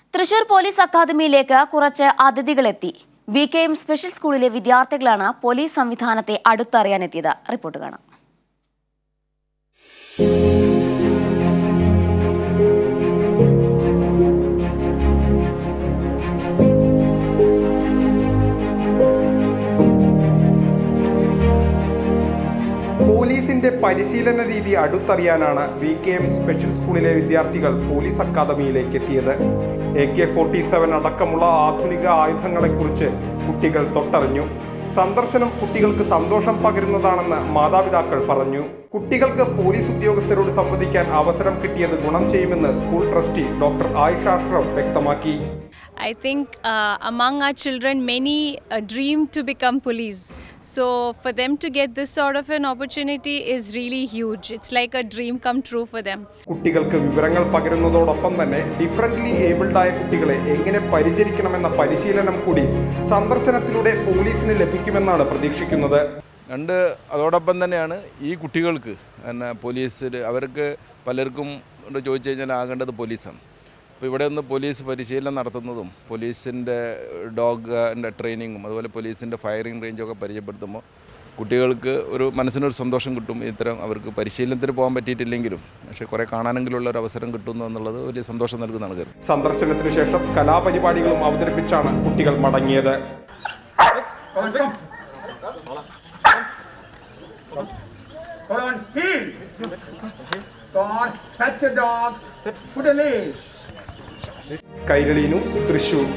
Thrissur police അക്കാദമിയിലേക്ക് കുറച്ച് അതിഥികളെത്തി വി കെ എം സ്പെഷ്യൽ സ്കൂളിലെ വിദ്യാർത്ഥികളാണ് പോലീസ് സംവിധാനത്തെ അടുത്തറിയാനെത്തിയത് റിപ്പോർട്ട് കാണാം പോലീസിന്റെ പരിശീലന രീതി അടുത്തറിയാനാണ് വി കെ എം സ്പെഷ്യൽ സ്കൂളിലെ വിദ്യാർത്ഥികൾ പോലീസ് അക്കാദമിയിലേക്ക് എത്തിയത് എ കെ ഫോർട്ടി സെവൻ അടക്കമുള്ള ആധുനിക ആയുധങ്ങളെക്കുറിച്ച് കുട്ടികൾ തൊട്ടറിഞ്ഞു സന്ദർശനം കുട്ടികൾക്ക് സന്തോഷം പകരുന്നതാണെന്ന് മാതാപിതാക്കൾ പറഞ്ഞു കുട്ടികൾക്ക് പോലീസ് ഉദ്യോഗസ്ഥരോട് സംവദിക്കാൻ അവസരം കിട്ടിയത് ഗുണം ചെയ്യുമെന്ന് school trustee doctor Ayisha Ashraf വ്യക്തമാക്കി I think uh, among our children, many uh, dream to become police. So for them to get this sort of an opportunity is really huge. It's like a dream come true for them. കുട്ടികൾക്ക് വിവരങ്ങൾ പകരുന്നതോടൊപ്പം തന്നെ differently ഏബിൾഡായ കുട്ടികളെ എങ്ങനെ പരിചരിക്കണമെന്ന പരിശീലനം കൂടി സന്ദർശനത്തിലൂടെ പോലീസിന് ലഭിക്കുമെന്നാണ് പ്രതീക്ഷിക്കുന്നത് രണ്ട് അതോടൊപ്പം തന്നെയാണ് ഈ കുട്ടികൾക്ക് പിന്നെ പോലീസിൽ അവർക്ക് പലർക്കും കൊണ്ട് ചോദിച്ചു കഴിഞ്ഞാൽ ആകേണ്ടത് പോലീസാണ് അപ്പോൾ ഇവിടെ നിന്ന് പോലീസ് പരിശീലനം നടത്തുന്നതും പോലീസിൻ്റെ ഡോഗിൻ്റെ ട്രെയിനിങ്ങും അതുപോലെ പോലീസിൻ്റെ ഫയറിംഗ് റേഞ്ചൊക്കെ പരിചയപ്പെടുത്തുമ്പോൾ കുട്ടികൾക്ക് ഒരു മനസ്സിനൊരു സന്തോഷം കിട്ടും ഇത്തരം അവർക്ക് പരിശീലനത്തിന് പോകാൻ പറ്റിയിട്ടില്ലെങ്കിലും പക്ഷേ കുറേ കാണാനെങ്കിലുള്ള ഒരു അവസരം കിട്ടുന്നു എന്നുള്ളത് വലിയ സന്തോഷം നൽകുന്നതാണ് കാര്യം സന്ദർശനത്തിനു ശേഷം കലാപരിപാടികളും അവതരിപ്പിച്ചാണ് കുട്ടികൾ മടങ്ങിയത് Hold on, heel. Go on, touch the dog, put a leash. Kairali news Thrissur